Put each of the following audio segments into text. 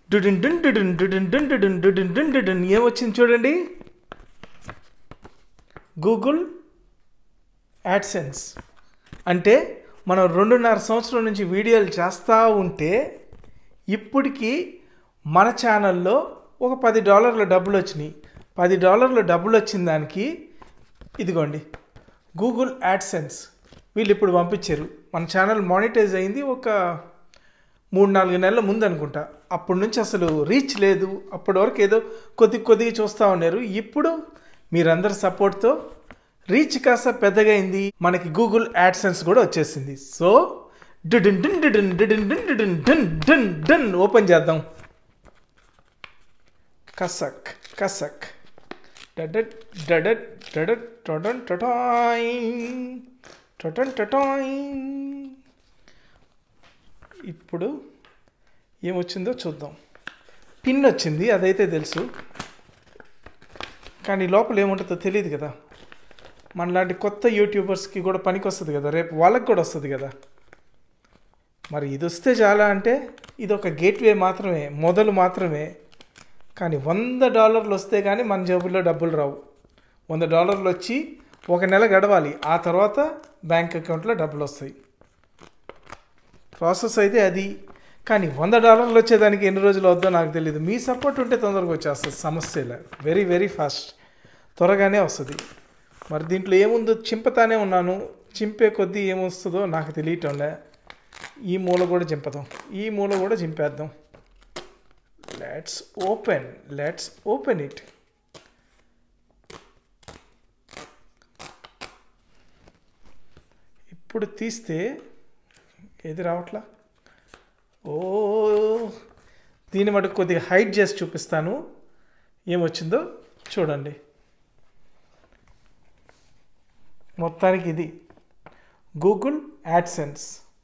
డుడిన్ డున్ డుడిన్ డుడిన్ డున్ డుడిన్ డుడిన్ డున్ డుడిన్ ఏమొచ్చింది చూడండి గూగుల్ యాడ్సెన్స్ అంటే మనం రెండున్నర సంవత్సరం నుంచి వీడియోలు చేస్తూ ఉంటే ఇప్పటికి మన ఛానల్లో ఒక పది డాలర్ల డబ్బులు వచ్చినాయి పది డాలర్ల డబ్బులు వచ్చిన దానికి ఇదిగోండి గూగుల్ యాడ్సెన్స్ వీళ్ళు ఇప్పుడు పంపించారు మన ఛానల్ మానిటైజ్ అయింది ఒక మూడు నాలుగు నెలల ముందు అనుకుంటా అప్పటి నుంచి అసలు రీచ్ లేదు అప్పటి వరకు ఏదో కొద్ది కొద్దిగా చూస్తూ ఉన్నారు ఇప్పుడు మీరందరి సపోర్ట్తో రీచ్ కాస్త పెద్దగా అయింది మనకి గూగుల్ యాడ్సెన్స్ కూడా వచ్చేసింది సో డిడిన్ డిన్ డిడిన్ డిడిన్ డిన్ డిడిన్ డిన్ డిన్ డిన్ ఓపెన్ చేద్దాం కసక్ కసక్ డడట్ డడట్ డడట్ టొడన్ టొటాయిన్ టొటన్ టొటాయిన్ ఇప్పుడు ఏమొచ్చిందో చూద్దాం పిన్ వచ్చింది అదైతే తెలుసు కానీ లోపల ఏముంటుందో తెలియదు కదా మనలాంటి కొత్త యూట్యూబర్స్కి కూడా పనికి వస్తుంది కదా రేపు వాళ్ళకి కూడా వస్తుంది కదా మరి ఇది వస్తే చాలా అంటే ఇది ఒక గేట్వే మాత్రమే మొదలు మాత్రమే కానీ వంద డాలర్లు వస్తే కానీ మన జేబుల్లో డబ్బులు రావు వంద డాలర్లు వచ్చి ఒక నెల గడవాలి ఆ తర్వాత బ్యాంక్ అకౌంట్లో డబ్బులు వస్తాయి ప్రాసెస్ అయితే అది కానీ వంద డాలర్లు వచ్చేదానికి ఎన్ని రోజులు అవుద్దో నాకు తెలియదు మీ సపోర్ట్ ఉంటే తొందరగా వచ్చేస్తుంది సమస్య లే వెరీ వెరీ ఫాస్ట్ త్వరగానే వస్తుంది మరి దీంట్లో ఏముందో చింపుతానే ఉన్నాను చింపే కొద్దీ ఏమొస్తుందో నాకు తెలియటంలే ఈ మూల కూడా చింపదాం ఈ మూల కూడా చింపేద్దాం let's open let's open it ఇప్పుడు తీస్తే ఏది రావట్లా ఓ దీని మటుకు కొద్దిగా హైట్ చేసి చూపిస్తాను ఏమొచ్చిందో చూడండి మొత్తానికి ఇది గూగుల్ యాడ్సెన్స్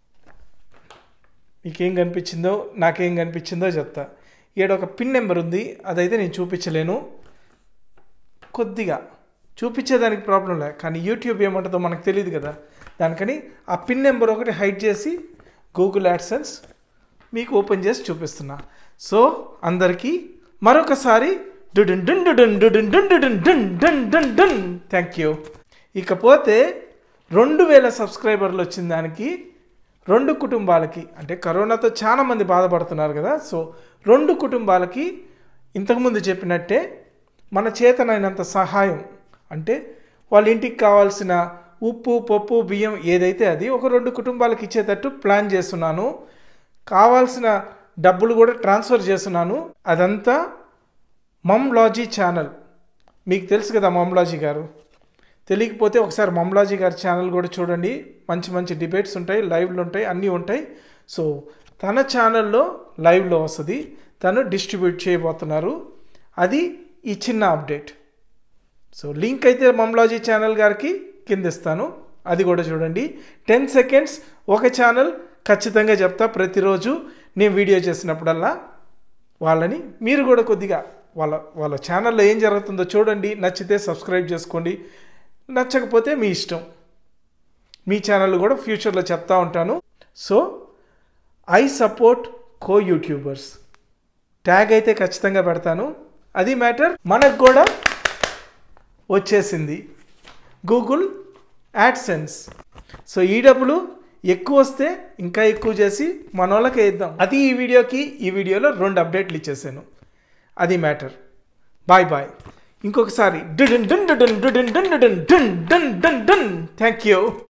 మీకేం కనిపించిందో నాకేం కనిపించిందో చెప్తా ఈడ ఒక పిన్ నెంబర్ ఉంది అదైతే నేను చూపించలేను కొద్దిగా చూపించేదానికి ప్రాబ్లం లే కానీ యూట్యూబ్ ఏమంటుందో మనకు తెలియదు కదా దానికని ఆ పిన్ నెంబర్ ఒకటి హైడ్ చేసి గూగుల్ యాడ్సెన్స్ మీకు ఓపెన్ చేసి చూపిస్తున్నా సో అందరికీ మరొకసారి డుడున్ డున్ డుడున్ డుడున్ డున్ డుడున్ డున్ డున్ డున్ డున్ థ్యాంక్ యూ ఇకపోతే రెండు వేల సబ్స్క్రైబర్లు వచ్చిన దానికి రెండు కుటుంబాలకి అంటే కరోనాతో చాలా మంది బాధపడుతున్నారు కదా సో రెండు కుటుంబాలకి ఇంతకుముందు చెప్పినట్టే మన చేతనైనంత సహాయం అంటే వాళ్ళ ఇంటికి కావాల్సిన ఉప్పు పప్పు బియ్యం ఏదైతే అది ఒక రెండు కుటుంబాలకు ఇచ్చేటట్టు ప్లాన్ చేస్తున్నాను కావాల్సిన డబ్బులు కూడా ట్రాన్స్ఫర్ చేస్తున్నాను అదంతా మమ్లాజీ ఛానల్ మీకు తెలుసు కదా మమ్లాజీ గారు తెలియకపోతే ఒకసారి మమ్లాజీ గారి ఛానల్ కూడా చూడండి మంచి మంచి డిబేట్స్ ఉంటాయి లైవ్లు ఉంటాయి అన్నీ ఉంటాయి సో తన ఛానల్లో లైవ్లో వస్తుంది తను డిస్ట్రిబ్యూట్ చేయబోతున్నారు అది ఈ చిన్న అప్డేట్ సో లింక్ అయితే మమ్లాజీ ఛానల్ గారికి కింద ఇస్తాను అది కూడా చూడండి టెన్ సెకండ్స్ ఒక ఛానల్ ఖచ్చితంగా చెప్తా ప్రతిరోజు నేను వీడియో చేసినప్పుడల్లా వాళ్ళని మీరు కూడా కొద్దిగా వాళ్ళ వాళ్ళ ఛానల్లో ఏం జరుగుతుందో చూడండి నచ్చితే సబ్స్క్రైబ్ చేసుకోండి నచ్చకపోతే మీ ఇష్టం మీ ఛానల్ కూడా ఫ్యూచర్లో చెప్తా ఉంటాను so I support co YouTubers tag అయితే ఖచ్చితంగా పెడతాను అది మ్యాటర్ మనకు కూడా వచ్చేసింది గూగుల్ యాడ్సెన్స్ సో ఈ డబ్బులు ఎక్కువ వస్తే ఇంకా ఎక్కువ చేసి మన వాళ్ళకి వేద్దాం అది ఈ వీడియోకి ఈ వీడియోలో రెండు అప్డేట్లు ఇచ్చేసాను అది మ్యాటర్ బాయ్ బాయ్ ఇంకొకసారి డుడన్ డన్ డన్ డన్ డన్ డన్ డన్ డన్ డన్ డన్ థ్యాంక్ యూ